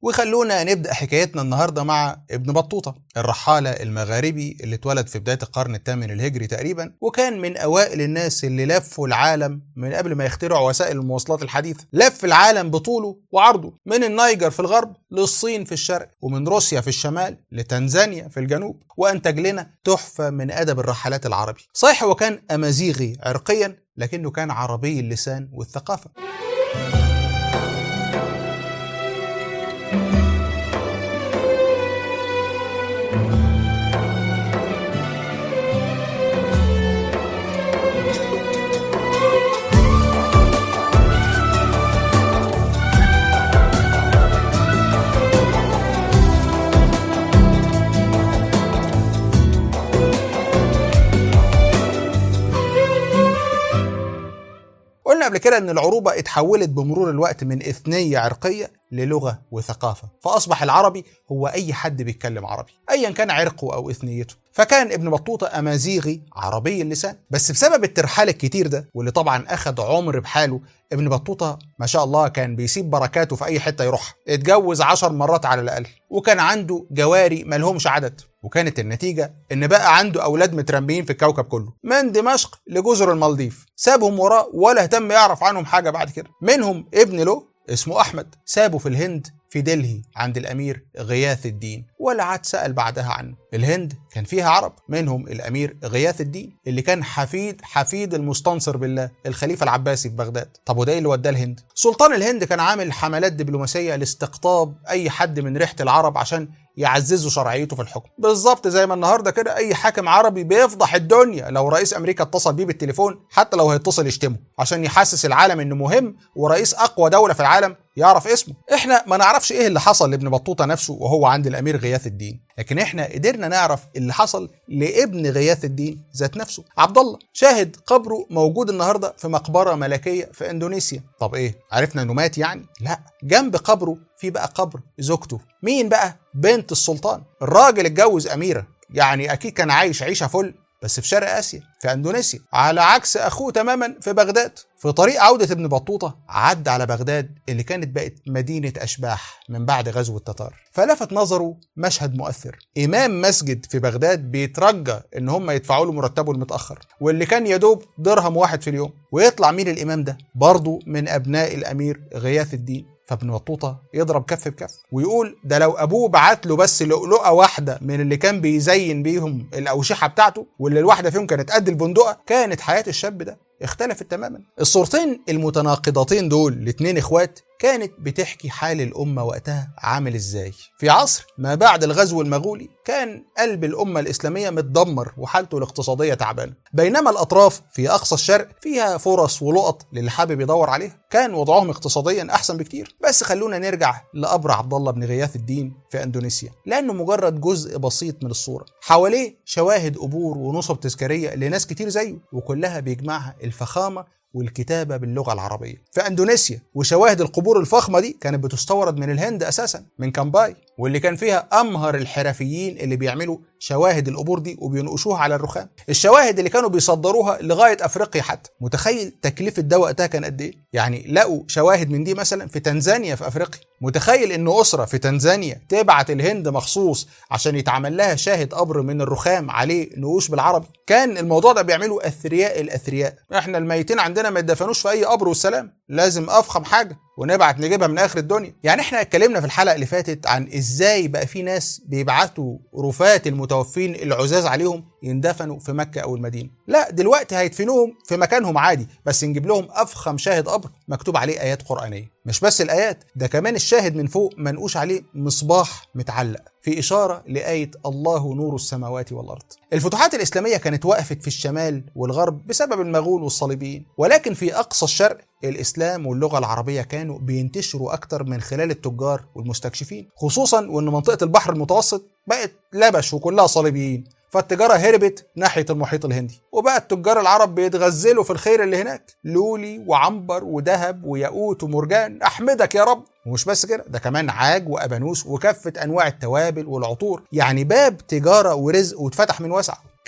وخلونا نبدا حكايتنا النهارده مع ابن بطوطه الرحاله المغاربي اللي اتولد في بدايه القرن الثامن الهجري تقريبا وكان من اوائل الناس اللي لفوا العالم من قبل ما يخترعوا وسائل المواصلات الحديثه لف العالم بطوله وعرضه من النيجر في الغرب للصين في الشرق ومن روسيا في الشمال لتنزانيا في الجنوب وانتج لنا تحفه من ادب الرحلات العربي صحيح هو كان امازيغي عرقيا لكنه كان عربي اللسان والثقافه قلنا قبل كده ان العروبه اتحولت بمرور الوقت من اثنيه عرقيه للغه وثقافه فاصبح العربي هو اي حد بيتكلم عربي ايا كان عرقه او اثنيته فكان ابن بطوطه امازيغي عربي اللسان بس بسبب الترحال الكتير ده واللي طبعا اخد عمر بحاله ابن بطوطه ما شاء الله كان بيسيب بركاته في اي حته يروحها اتجوز عشر مرات على الاقل وكان عنده جواري ملهمش عدد وكانت النتيجة إن بقى عنده أولاد متربيين في الكوكب كله من دمشق لجزر المالديف سابهم وراه ولا اهتم يعرف عنهم حاجة بعد كده منهم ابن له اسمه أحمد سابه في الهند في دلهي عند الأمير غياث الدين ولا عاد سأل بعدها عنه الهند كان فيها عرب منهم الأمير غياث الدين اللي كان حفيد حفيد المستنصر بالله الخليفة العباسي في بغداد طب وده اللي وداه الهند سلطان الهند كان عامل حملات دبلوماسية لاستقطاب أي حد من ريحة العرب عشان يعززوا شرعيته في الحكم بالظبط زي ما النهارده كده اي حاكم عربي بيفضح الدنيا لو رئيس امريكا اتصل بيه بالتليفون حتى لو هيتصل يشتمه عشان يحسس العالم انه مهم ورئيس اقوى دوله في العالم يعرف اسمه احنا ما نعرفش ايه اللي حصل لابن بطوطه نفسه وهو عند الامير غياث الدين لكن احنا قدرنا نعرف اللي حصل لابن غياث الدين ذات نفسه عبد الله شاهد قبره موجود النهارده في مقبره ملكيه في اندونيسيا طب ايه عرفنا انه مات يعني لا جنب قبره في بقى قبر زوجته مين بقى بنت السلطان الراجل اتجوز اميره يعني اكيد كان عايش عيشه فل بس في شرق اسيا في اندونيسيا على عكس اخوه تماما في بغداد في طريق عودة ابن بطوطة عدى على بغداد اللي كانت بقت مدينة أشباح من بعد غزو التتار فلفت نظره مشهد مؤثر إمام مسجد في بغداد بيترجى إن هم يدفعوا له مرتبه المتأخر واللي كان يدوب درهم واحد في اليوم ويطلع مين الإمام ده برضه من أبناء الأمير غياث الدين فابن بطوطه يضرب كف بكف ويقول ده لو ابوه بعت له بس لؤلؤه واحده من اللي كان بيزين بيهم الاوشحه بتاعته واللي الواحده فيهم كانت قد البندقه كانت حياه الشاب ده اختلفت تماما الصورتين المتناقضتين دول الاتنين اخوات كانت بتحكي حال الأمة وقتها عامل إزاي في عصر ما بعد الغزو المغولي كان قلب الأمة الإسلامية متدمر وحالته الاقتصادية تعبانة بينما الأطراف في أقصى الشرق فيها فرص ولقط للي حابب يدور عليها كان وضعهم اقتصاديا أحسن بكتير بس خلونا نرجع لقبر عبد الله بن غياث الدين في أندونيسيا لأنه مجرد جزء بسيط من الصورة حواليه شواهد قبور ونصب تذكارية لناس كتير زيه وكلها بيجمعها الفخامة والكتابة باللغة العربية في أندونيسيا وشواهد القبور الفخمة دي كانت بتستورد من الهند أساسا من كامباي واللي كان فيها أمهر الحرفيين اللي بيعملوا شواهد القبور دي وبينقشوها على الرخام الشواهد اللي كانوا بيصدروها لغاية أفريقيا حتى متخيل تكلفة ده وقتها كان قد إيه يعني لقوا شواهد من دي مثلا في تنزانيا في أفريقيا متخيل إن أسرة في تنزانيا تبعت الهند مخصوص عشان يتعمل لها شاهد قبر من الرخام عليه نقوش بالعربي كان الموضوع ده بيعمله أثرياء الأثرياء إحنا الميتين عندنا ما يدفنوش في أي قبر والسلام لازم أفخم حاجة ونبعت نجيبها من اخر الدنيا يعني احنا اتكلمنا في الحلقه اللي فاتت عن ازاي بقى في ناس بيبعتوا رفات المتوفين العزاز عليهم يندفنوا في مكه او المدينه لا دلوقتي هيدفنوهم في مكانهم عادي بس نجيب لهم افخم شاهد قبر مكتوب عليه ايات قرانيه مش بس الايات ده كمان الشاهد من فوق منقوش عليه مصباح متعلق في إشارة لآية الله نور السماوات والأرض. الفتوحات الإسلامية كانت وقفت في الشمال والغرب بسبب المغول والصليبيين، ولكن في أقصى الشرق الإسلام واللغة العربية كانوا بينتشروا أكتر من خلال التجار والمستكشفين، خصوصا وإن منطقة البحر المتوسط بقت لبش وكلها صليبيين، فالتجارة هربت ناحية المحيط الهندي وبقى التجار العرب بيتغزلوا في الخير اللي هناك لولي وعنبر وذهب وياقوت ومرجان أحمدك يا رب ومش بس كده ده كمان عاج وأبانوس وكافة أنواع التوابل والعطور يعني باب تجارة ورزق واتفتح من واسع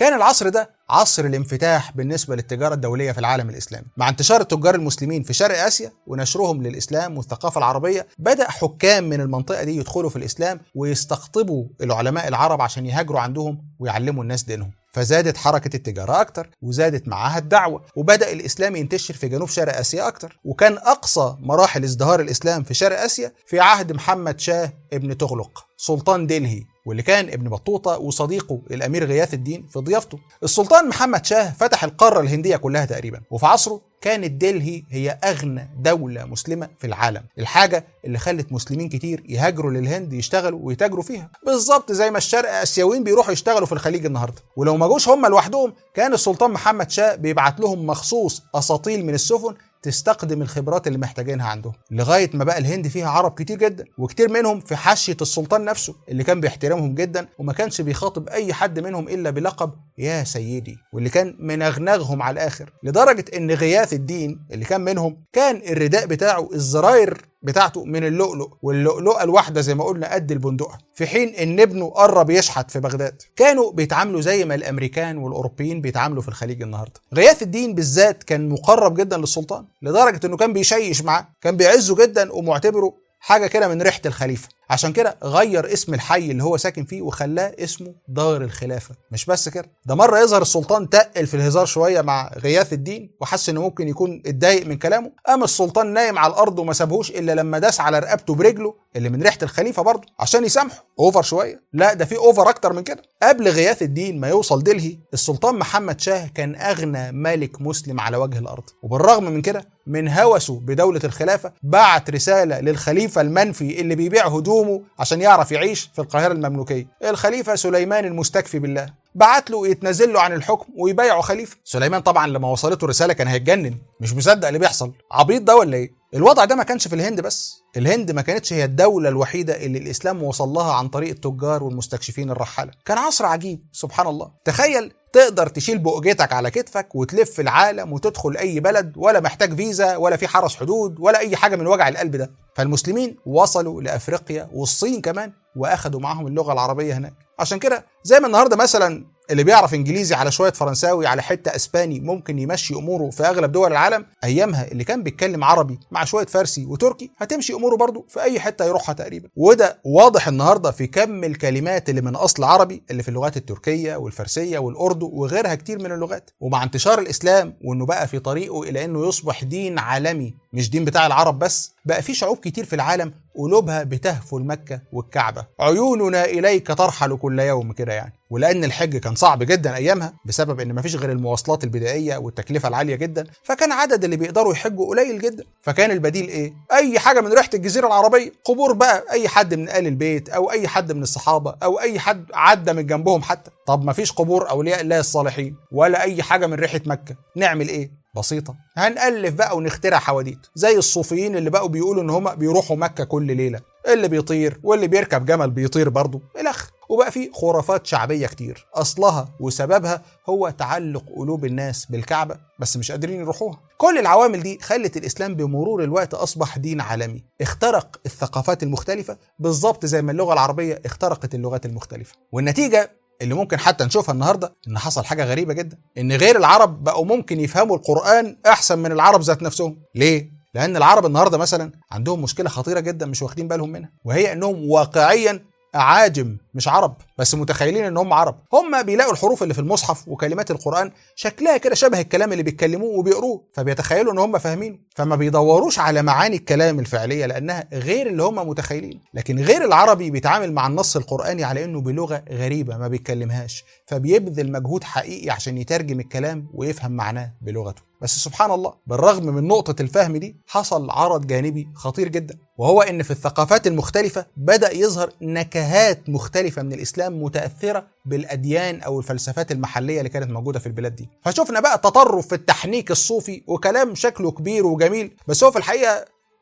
كان العصر ده عصر الانفتاح بالنسبة للتجارة الدولية في العالم الإسلامي مع انتشار التجار المسلمين في شرق آسيا ونشرهم للإسلام والثقافة العربية بدأ حكام من المنطقة دي يدخلوا في الإسلام ويستقطبوا العلماء العرب عشان يهاجروا عندهم ويعلموا الناس دينهم فزادت حركة التجارة أكتر وزادت معاها الدعوة وبدأ الإسلام ينتشر في جنوب شرق آسيا أكتر وكان أقصى مراحل ازدهار الإسلام في شرق آسيا في عهد محمد شاه ابن تغلق سلطان دلهي واللي كان ابن بطوطة وصديقه الأمير غياث الدين في ضيافته السلطان محمد شاه فتح القارة الهندية كلها تقريبا وفي عصره كانت دلهي هي أغنى دولة مسلمة في العالم الحاجة اللي خلت مسلمين كتير يهاجروا للهند يشتغلوا ويتاجروا فيها بالظبط زي ما الشرق آسيويين بيروحوا يشتغلوا في الخليج النهاردة ولو ما جوش هم لوحدهم كان السلطان محمد شاه بيبعت لهم مخصوص أساطيل من السفن تستخدم الخبرات اللي محتاجينها عندهم لغايه ما بقى الهند فيها عرب كتير جدا وكتير منهم في حاشيه السلطان نفسه اللي كان بيحترمهم جدا وما كانش بيخاطب اي حد منهم الا بلقب يا سيدي واللي كان منغنغهم على الاخر لدرجه ان غياث الدين اللي كان منهم كان الرداء بتاعه الزراير بتاعته من اللؤلؤ واللؤلؤه الواحده زي ما قلنا قد البندقه في حين ان ابنه قرب يشحت في بغداد كانوا بيتعاملوا زي ما الامريكان والاوروبيين بيتعاملوا في الخليج النهارده غياث الدين بالذات كان مقرب جدا للسلطان لدرجه انه كان بيشيش معاه كان بيعزه جدا ومعتبره حاجه كده من ريحه الخليفه عشان كده غير اسم الحي اللي هو ساكن فيه وخلاه اسمه دار الخلافه مش بس كده ده مره يظهر السلطان تقل في الهزار شويه مع غياث الدين وحس انه ممكن يكون اتضايق من كلامه قام السلطان نايم على الارض وما سابهوش الا لما داس على رقبته برجله اللي من ريحه الخليفه برضه عشان يسامحه اوفر شويه لا ده في اوفر اكتر من كده قبل غياث الدين ما يوصل دلهي السلطان محمد شاه كان اغنى ملك مسلم على وجه الارض وبالرغم من كده من هوسه بدولة الخلافة بعت رسالة للخليفة المنفي اللي بيبيع هدومه عشان يعرف يعيش في القاهرة المملوكية الخليفة سليمان المستكفي بالله بعت له يتنازل له عن الحكم ويبايعه خليفة سليمان طبعا لما وصلته الرسالة كان هيتجنن مش مصدق اللي بيحصل عبيط ده ولا ايه الوضع ده ما كانش في الهند بس الهند ما كانتش هي الدولة الوحيدة اللي الإسلام وصل لها عن طريق التجار والمستكشفين الرحالة كان عصر عجيب سبحان الله تخيل تقدر تشيل بؤجتك على كتفك وتلف العالم وتدخل أي بلد ولا محتاج فيزا ولا في حرس حدود ولا أي حاجة من وجع القلب ده فالمسلمين وصلوا لأفريقيا والصين كمان وأخدوا معاهم اللغة العربية هناك عشان كده زي ما النهارده مثلا اللي بيعرف انجليزي على شويه فرنساوي على حته اسباني ممكن يمشي اموره في اغلب دول العالم ايامها اللي كان بيتكلم عربي مع شويه فارسي وتركي هتمشي اموره برضه في اي حته يروحها تقريبا وده واضح النهارده في كم الكلمات اللي من اصل عربي اللي في اللغات التركيه والفارسيه والاردو وغيرها كتير من اللغات ومع انتشار الاسلام وانه بقى في طريقه الى انه يصبح دين عالمي مش دين بتاع العرب بس بقى في شعوب كتير في العالم قلوبها بتهفو المكة والكعبة عيوننا إليك ترحل كل يوم كده يعني ولأن الحج كان صعب جدا أيامها بسبب إن مفيش غير المواصلات البدائية والتكلفة العالية جدا فكان عدد اللي بيقدروا يحجوا قليل جدا فكان البديل إيه؟ أي حاجة من ريحة الجزيرة العربية قبور بقى أي حد من آل البيت أو أي حد من الصحابة أو أي حد عدى من جنبهم حتى طب مفيش قبور أولياء الله الصالحين ولا أي حاجة من ريحة مكة نعمل إيه؟ بسيطة هنألف بقى ونخترع حواديت زي الصوفيين اللي بقوا بيقولوا ان هم بيروحوا مكة كل ليلة اللي بيطير واللي بيركب جمل بيطير برضه الأخ وبقى في خرافات شعبية كتير أصلها وسببها هو تعلق قلوب الناس بالكعبة بس مش قادرين يروحوها كل العوامل دي خلت الإسلام بمرور الوقت أصبح دين عالمي اخترق الثقافات المختلفة بالظبط زي ما اللغة العربية اخترقت اللغات المختلفة والنتيجة اللي ممكن حتى نشوفها النهارده ان حصل حاجه غريبه جدا ان غير العرب بقوا ممكن يفهموا القران احسن من العرب ذات نفسهم ليه لان العرب النهارده مثلا عندهم مشكله خطيره جدا مش واخدين بالهم منها وهي انهم واقعيا اعاجم مش عرب بس متخيلين ان هم عرب هم بيلاقوا الحروف اللي في المصحف وكلمات القران شكلها كده شبه الكلام اللي بيتكلموه وبيقروه فبيتخيلوا ان هم فاهمينه فما بيدوروش على معاني الكلام الفعليه لانها غير اللي هم متخيلين لكن غير العربي بيتعامل مع النص القراني على انه بلغه غريبه ما بيتكلمهاش فبيبذل مجهود حقيقي عشان يترجم الكلام ويفهم معناه بلغته بس سبحان الله بالرغم من نقطة الفهم دي حصل عرض جانبي خطير جدا وهو ان في الثقافات المختلفة بدأ يظهر نكهات مختلفة من الإسلام متأثرة بالأديان أو الفلسفات المحلية اللي كانت موجودة في البلاد دي فشفنا بقى تطرف في التحنيك الصوفي وكلام شكله كبير وجميل بس هو في الحقيقة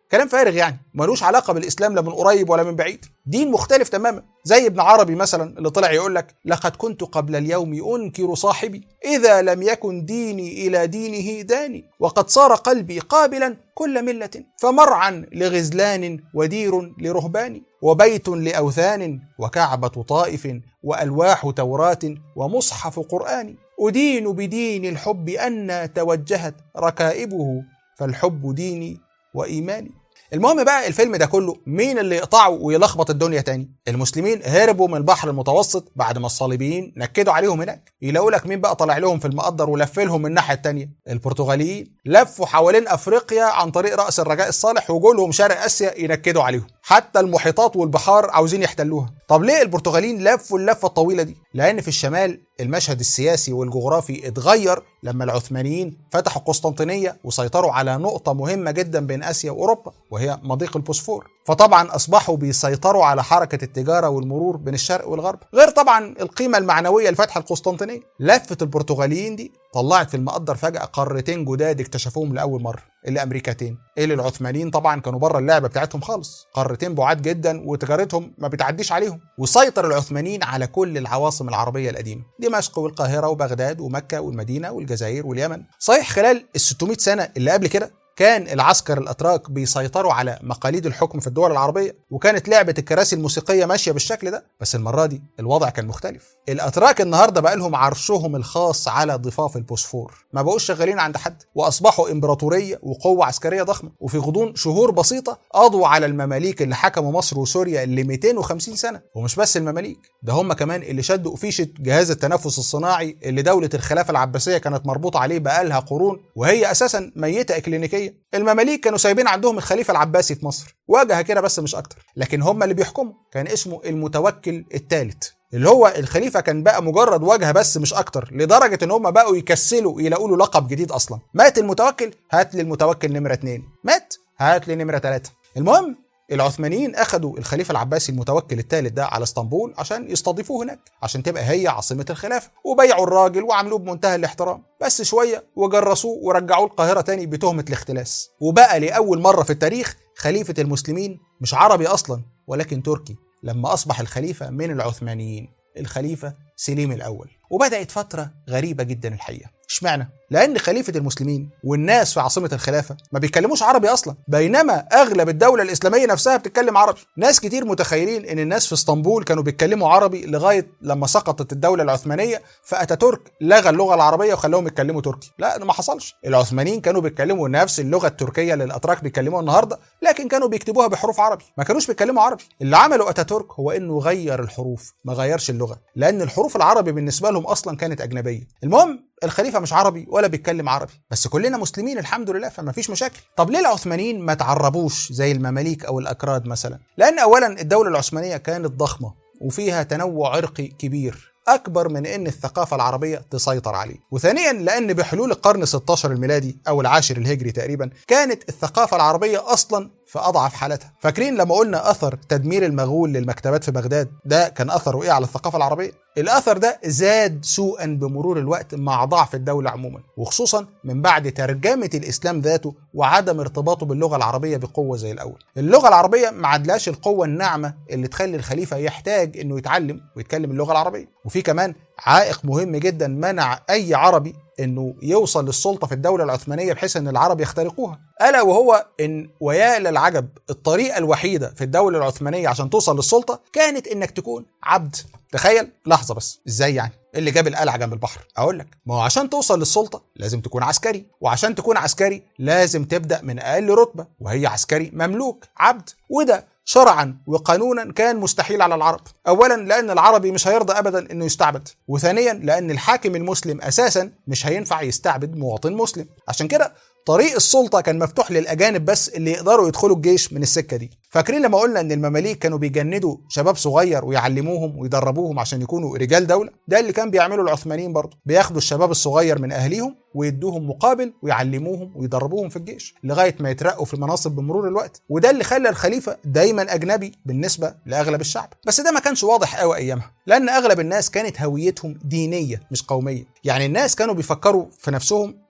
كلام فارغ يعني ملوش علاقه بالاسلام لا من قريب ولا من بعيد دين مختلف تماما زي ابن عربي مثلا اللي طلع يقول لك لقد كنت قبل اليوم انكر صاحبي اذا لم يكن ديني الى دينه داني وقد صار قلبي قابلا كل مله فمرعا لغزلان ودير لرهبان وبيت لاوثان وكعبه طائف والواح توراه ومصحف قران ادين بدين الحب ان توجهت ركائبه فالحب ديني وايماني المهم بقى الفيلم ده كله مين اللي يقطعه ويلخبط الدنيا تاني المسلمين هربوا من البحر المتوسط بعد ما الصليبيين نكدوا عليهم هناك يلاقوا لك مين بقى طالع لهم في المقدر ولف لهم من الناحيه التانيه البرتغاليين لفوا حوالين افريقيا عن طريق راس الرجاء الصالح وجولهم شرق اسيا ينكدوا عليهم حتى المحيطات والبحار عاوزين يحتلوها طب ليه البرتغاليين لفوا اللفه الطويله دي لان في الشمال المشهد السياسي والجغرافي اتغير لما العثمانيين فتحوا قسطنطينيه وسيطروا على نقطه مهمه جدا بين اسيا واوروبا وهي مضيق البوسفور فطبعا اصبحوا بيسيطروا على حركه التجاره والمرور بين الشرق والغرب غير طبعا القيمه المعنويه لفتح القسطنطينيه لفه البرتغاليين دي طلعت في المقدر فجاه قارتين جداد اكتشفوهم لاول مره اللي امريكتين اللي العثمانيين طبعا كانوا بره اللعبه بتاعتهم خالص قارتين بعاد جدا وتجارتهم ما بتعديش عليهم وسيطر العثمانيين على كل العواصم العربيه القديمه دمشق والقاهره وبغداد ومكه والمدينه والجزائر واليمن صحيح خلال ال 600 سنه اللي قبل كده كان العسكر الاتراك بيسيطروا على مقاليد الحكم في الدول العربيه وكانت لعبه الكراسي الموسيقيه ماشيه بالشكل ده بس المره دي الوضع كان مختلف الاتراك النهارده بقى لهم عرشهم الخاص على ضفاف البوسفور ما بقوش شغالين عند حد واصبحوا امبراطوريه وقوه عسكريه ضخمه وفي غضون شهور بسيطه قضوا على المماليك اللي حكموا مصر وسوريا ل 250 سنه ومش بس المماليك ده هم كمان اللي شدوا قفيشه جهاز التنفس الصناعي اللي دوله الخلافه العباسيه كانت مربوطه عليه بقالها قرون وهي اساسا ميته اكلينيكيا المماليك كانوا سايبين عندهم الخليفه العباسي في مصر واجهه كده بس مش اكتر لكن هم اللي بيحكموا كان اسمه المتوكل الثالث اللي هو الخليفه كان بقى مجرد واجهه بس مش اكتر لدرجه ان هم بقوا يكسلوا يلاقوا له لقب جديد اصلا مات المتوكل هات لي المتوكل نمره اتنين مات هات لي نمره ثلاثه المهم العثمانيين اخذوا الخليفه العباسي المتوكل الثالث ده على اسطنبول عشان يستضيفوه هناك عشان تبقى هي عاصمه الخلافه وبيعوا الراجل وعملوه بمنتهى الاحترام بس شويه وجرسوه ورجعوه القاهره تاني بتهمه الاختلاس وبقى لاول مره في التاريخ خليفه المسلمين مش عربي اصلا ولكن تركي لما اصبح الخليفه من العثمانيين الخليفه سليم الاول وبدات فتره غريبه جدا الحقيقه اشمعنى لان خليفه المسلمين والناس في عاصمه الخلافه ما بيتكلموش عربي اصلا بينما اغلب الدوله الاسلاميه نفسها بتتكلم عربي ناس كتير متخيلين ان الناس في اسطنبول كانوا بيتكلموا عربي لغايه لما سقطت الدوله العثمانيه فاتاتورك لغى اللغه العربيه وخلاهم يتكلموا تركي لا ده ما حصلش العثمانيين كانوا بيتكلموا نفس اللغه التركيه اللي الاتراك بيتكلموها النهارده لكن كانوا بيكتبوها بحروف عربي ما كانوش بيتكلموا عربي اللي عمله اتاتورك هو انه غير الحروف ما غيرش اللغه لان الحروف العربي بالنسبه لهم اصلا كانت اجنبيه المهم الخليفه مش عربي ولا بيتكلم عربي بس كلنا مسلمين الحمد لله فما فيش مشاكل طب ليه العثمانيين ما تعربوش زي المماليك او الاكراد مثلا لان اولا الدوله العثمانيه كانت ضخمه وفيها تنوع عرقي كبير اكبر من ان الثقافه العربيه تسيطر عليه وثانيا لان بحلول القرن 16 الميلادي او العاشر الهجري تقريبا كانت الثقافه العربيه اصلا في اضعف حالتها فاكرين لما قلنا اثر تدمير المغول للمكتبات في بغداد ده كان اثره ايه على الثقافه العربيه الاثر ده زاد سوءا بمرور الوقت مع ضعف الدوله عموما وخصوصا من بعد ترجمه الاسلام ذاته وعدم ارتباطه باللغه العربيه بقوه زي الاول اللغه العربيه ما عادلاش القوه الناعمه اللي تخلي الخليفه يحتاج انه يتعلم ويتكلم اللغه العربيه وفي كمان عائق مهم جدا منع اي عربي انه يوصل للسلطه في الدوله العثمانيه بحيث ان العرب يخترقوها الا وهو ان ويا للعجب الطريقه الوحيده في الدوله العثمانيه عشان توصل للسلطه كانت انك تكون عبد تخيل لحظه بس ازاي يعني اللي جاب القلعه جنب البحر اقول لك ما هو عشان توصل للسلطه لازم تكون عسكري وعشان تكون عسكري لازم تبدا من اقل رتبه وهي عسكري مملوك عبد وده شرعا وقانونا كان مستحيل على العرب اولا لان العربي مش هيرضى ابدا انه يستعبد وثانيا لان الحاكم المسلم اساسا مش هينفع يستعبد مواطن مسلم عشان كده طريق السلطة كان مفتوح للأجانب بس اللي يقدروا يدخلوا الجيش من السكة دي فاكرين لما قلنا ان المماليك كانوا بيجندوا شباب صغير ويعلموهم ويدربوهم عشان يكونوا رجال دولة ده اللي كان بيعمله العثمانيين برضه بياخدوا الشباب الصغير من اهليهم ويدوهم مقابل ويعلموهم ويدربوهم في الجيش لغايه ما يترقوا في المناصب بمرور الوقت وده اللي خلى الخليفه دايما اجنبي بالنسبه لاغلب الشعب بس ده ما كانش واضح قوي ايامها لان اغلب الناس كانت هويتهم دينيه مش قوميه يعني الناس كانوا بيفكروا في نفسهم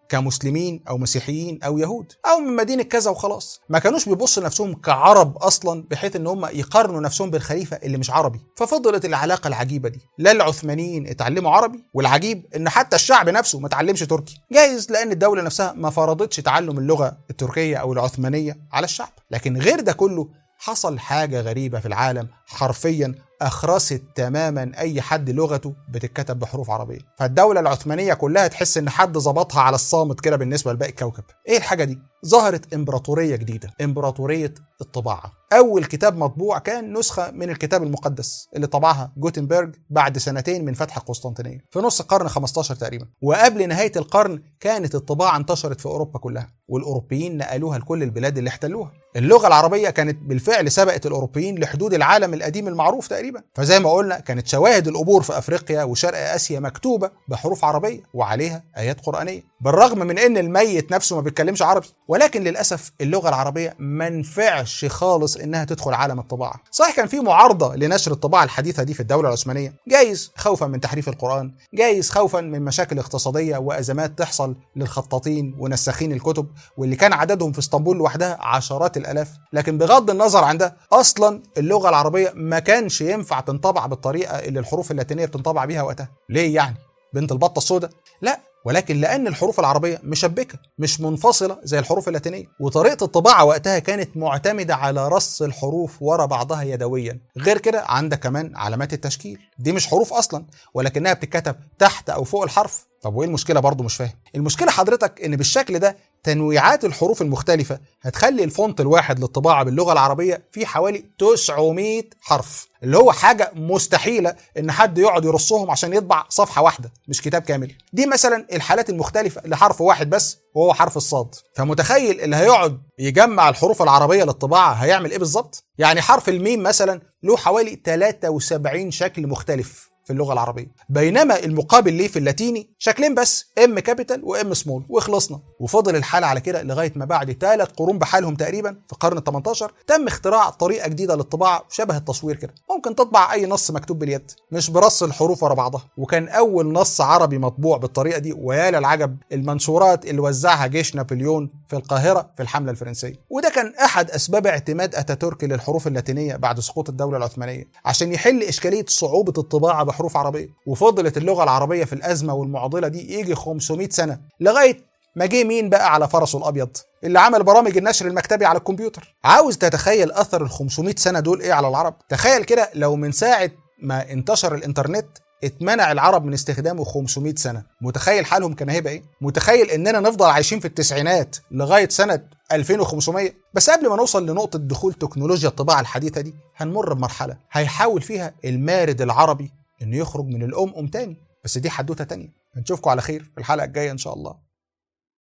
كمسلمين او مسيحيين او يهود او من مدينه كذا وخلاص ما كانوش بيبصوا لنفسهم كعرب اصلا بحيث ان هم يقارنوا نفسهم بالخليفه اللي مش عربي ففضلت العلاقه العجيبه دي لا العثمانيين اتعلموا عربي والعجيب ان حتى الشعب نفسه ما اتعلمش تركي جايز لان الدوله نفسها ما فرضتش تعلم اللغه التركيه او العثمانيه على الشعب لكن غير ده كله حصل حاجة غريبة في العالم حرفيا أخرست تماما أي حد لغته بتتكتب بحروف عربية فالدولة العثمانية كلها تحس إن حد ظبطها على الصامت كده بالنسبة لباقي الكوكب إيه الحاجة دي؟ ظهرت إمبراطورية جديدة إمبراطورية الطباعة أول كتاب مطبوع كان نسخة من الكتاب المقدس اللي طبعها جوتنبرج بعد سنتين من فتح القسطنطينية في نص القرن 15 تقريبا وقبل نهاية القرن كانت الطباعة انتشرت في أوروبا كلها والأوروبيين نقلوها لكل البلاد اللي احتلوها اللغة العربية كانت بالفعل سبقت الأوروبيين لحدود العالم القديم المعروف تقريبا فزي ما قلنا كانت شواهد القبور في أفريقيا وشرق آسيا مكتوبة بحروف عربية وعليها آيات قرآنية بالرغم من إن الميت نفسه ما بيتكلمش عربي ولكن للأسف اللغة العربية ما نفعش خالص إنها تدخل عالم الطباعة صحيح كان في معارضة لنشر الطباعة الحديثة دي في الدولة العثمانية جايز خوفا من تحريف القرآن جايز خوفا من مشاكل اقتصادية وأزمات تحصل للخطاطين ونساخين الكتب واللي كان عددهم في اسطنبول لوحدها عشرات الالاف لكن بغض النظر عن ده اصلا اللغه العربيه ما كانش ينفع تنطبع بالطريقه اللي الحروف اللاتينيه بتنطبع بيها وقتها ليه يعني بنت البطه السوداء لا ولكن لان الحروف العربيه مشبكه مش منفصله زي الحروف اللاتينيه وطريقه الطباعه وقتها كانت معتمده على رص الحروف ورا بعضها يدويا غير كده عندك كمان علامات التشكيل دي مش حروف اصلا ولكنها بتتكتب تحت او فوق الحرف طب وايه المشكله برضه مش فاهم المشكله حضرتك ان بالشكل ده تنويعات الحروف المختلفة هتخلي الفونت الواحد للطباعة باللغة العربية فيه حوالي 900 حرف اللي هو حاجة مستحيلة إن حد يقعد يرصهم عشان يطبع صفحة واحدة مش كتاب كامل دي مثلا الحالات المختلفة لحرف واحد بس وهو حرف الصاد فمتخيل اللي هيقعد يجمع الحروف العربية للطباعة هيعمل إيه بالظبط؟ يعني حرف الميم مثلا له حوالي 73 شكل مختلف في اللغه العربيه بينما المقابل ليه في اللاتيني شكلين بس ام كابيتال وام سمول وخلصنا وفضل الحال على كده لغايه ما بعد ثلاث قرون بحالهم تقريبا في القرن ال 18 تم اختراع طريقه جديده للطباعه شبه التصوير كده ممكن تطبع اي نص مكتوب باليد مش برص الحروف ورا بعضها وكان اول نص عربي مطبوع بالطريقه دي ويا للعجب المنشورات اللي وزعها جيش نابليون في القاهره في الحمله الفرنسيه وده كان احد اسباب اعتماد اتاتورك للحروف اللاتينيه بعد سقوط الدوله العثمانيه عشان يحل اشكاليه صعوبه الطباعه بحروف عربيه وفضلت اللغه العربيه في الازمه والمعضله دي يجي 500 سنه لغايه ما جه مين بقى على فرسه الابيض اللي عمل برامج النشر المكتبي على الكمبيوتر عاوز تتخيل اثر ال 500 سنه دول ايه على العرب تخيل كده لو من ساعه ما انتشر الانترنت اتمنع العرب من استخدامه 500 سنه متخيل حالهم كان هيبقى ايه متخيل اننا نفضل عايشين في التسعينات لغايه سنه 2500 بس قبل ما نوصل لنقطه دخول تكنولوجيا الطباعه الحديثه دي هنمر بمرحله هيحاول فيها المارد العربي انه يخرج من الام ام تاني بس دي حدوته تانية هنشوفكم على خير في الحلقه الجايه ان شاء الله